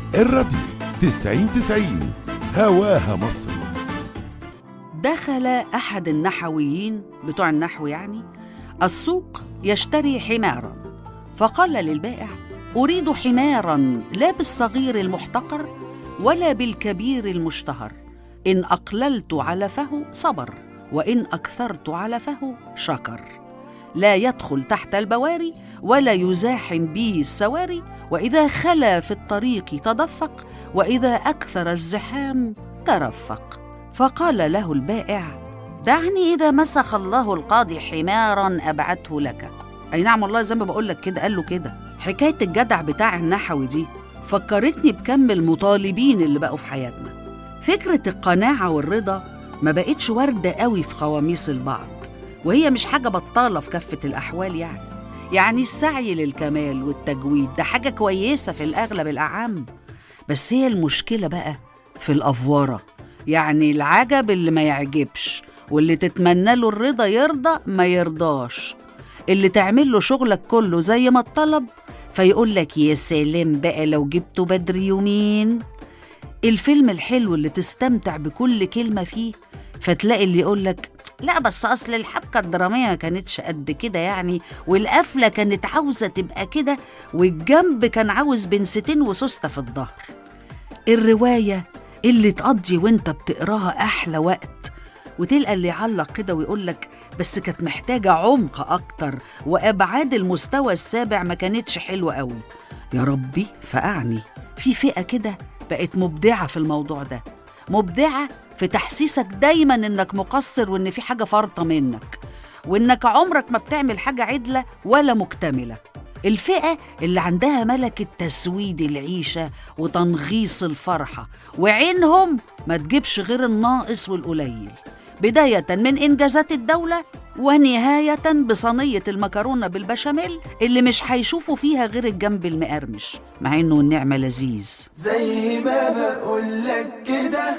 الراديو تسعين تسعين هواها مصر دخل أحد النحويين بتوع النحو يعني السوق يشتري حمارا فقال للبائع أريد حمارا لا بالصغير المحتقر ولا بالكبير المشتهر إن أقللت علفه صبر وإن أكثرت علفه شكر لا يدخل تحت البواري ولا يزاحم به السواري وإذا خلا في الطريق تدفق وإذا أكثر الزحام ترفق فقال له البائع دعني إذا مسخ الله القاضي حمارا أبعته لك أي نعم والله زي ما بقول لك كده قال له كده حكاية الجدع بتاع النحوي دي فكرتني بكم المطالبين اللي بقوا في حياتنا فكرة القناعة والرضا ما بقتش واردة قوي في قواميس البعض وهي مش حاجة بطالة في كافة الأحوال يعني يعني السعي للكمال والتجويد ده حاجة كويسة في الأغلب الأعم بس هي المشكلة بقى في الأفوارة يعني العجب اللي ما يعجبش واللي تتمنى له الرضا يرضى ما يرضاش اللي تعمل له شغلك كله زي ما اتطلب فيقول لك يا سلام بقى لو جبته بدري يومين الفيلم الحلو اللي تستمتع بكل كلمة فيه فتلاقي اللي يقول لك لا بس أصل الحبكة الدرامية ما كانتش قد كده يعني والقفلة كانت عاوزة تبقى كده والجنب كان عاوز بنستين وسوستة في الظهر الرواية اللي تقضي وانت بتقراها أحلى وقت وتلقى اللي يعلق كده ويقول لك بس كانت محتاجة عمق أكتر وأبعاد المستوى السابع ما كانتش حلوة قوي يا ربي فقعني في فئة كده بقت مبدعة في الموضوع ده مبدعة في تحسيسك دايما إنك مقصر وإن في حاجة فارطة منك وإنك عمرك ما بتعمل حاجة عدلة ولا مكتملة الفئة اللي عندها ملكة تسويد العيشة وتنغيص الفرحة وعينهم ما تجيبش غير الناقص والقليل بداية من إنجازات الدولة ونهاية بصينية المكرونة بالبشاميل اللي مش هيشوفوا فيها غير الجنب المقرمش مع إنه النعمة لذيذ زي ما بقولك كده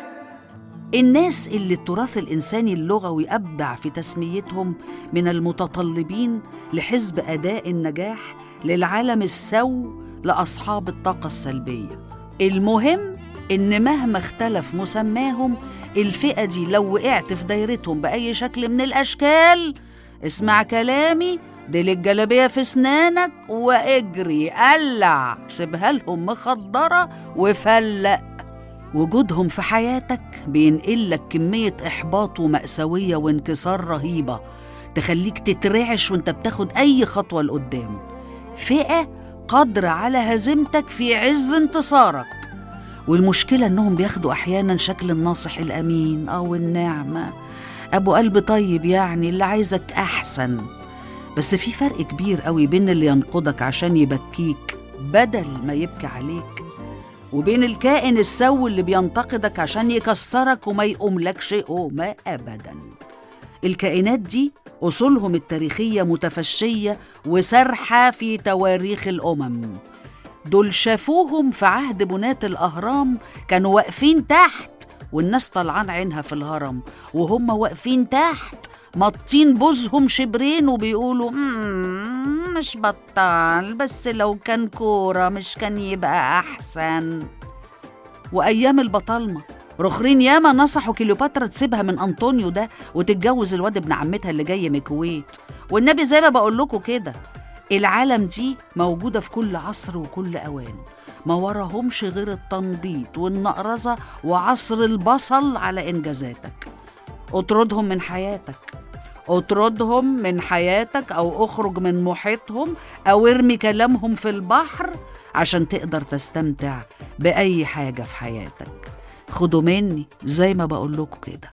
الناس اللي التراث الإنساني اللغوي أبدع في تسميتهم من المتطلبين لحزب أداء النجاح للعالم السو لأصحاب الطاقة السلبية المهم إن مهما اختلف مسماهم الفئة دي لو وقعت في دايرتهم بأي شكل من الأشكال اسمع كلامي ديل الجلابية في سنانك واجري قلع سيبها لهم مخدرة وفلق وجودهم في حياتك بينقلك كمية إحباط ومأساوية وانكسار رهيبة تخليك تترعش وانت بتاخد أي خطوة لقدام فئة قادرة على هزيمتك في عز انتصارك والمشكلة إنهم بياخدوا أحيانا شكل الناصح الأمين أو النعمة أبو قلب طيب يعني اللي عايزك أحسن بس في فرق كبير قوي بين اللي ينقدك عشان يبكيك بدل ما يبكي عليك وبين الكائن السو اللي بينتقدك عشان يكسرك وما يقوملكش قومة أبدا الكائنات دي أصولهم التاريخية متفشية وسرحة في تواريخ الأمم دول شافوهم في عهد بناة الأهرام كانوا واقفين تحت والناس طلعان عينها في الهرم وهم واقفين تحت مطين بوزهم شبرين وبيقولوا "مم، مش بطال بس لو كان كورة مش كان يبقى أحسن وأيام البطالمة رخرين ياما نصحوا كليوباترا تسيبها من أنطونيو ده وتتجوز الواد ابن عمتها اللي جاي من الكويت والنبي زي ما بقول لكم كده العالم دي موجودة في كل عصر وكل أوان ما وراهمش غير التنبيط والنقرزة وعصر البصل على إنجازاتك اطردهم من حياتك اطردهم من حياتك أو اخرج من محيطهم أو ارمي كلامهم في البحر عشان تقدر تستمتع بأي حاجة في حياتك خدوا مني زي ما بقول لكم كده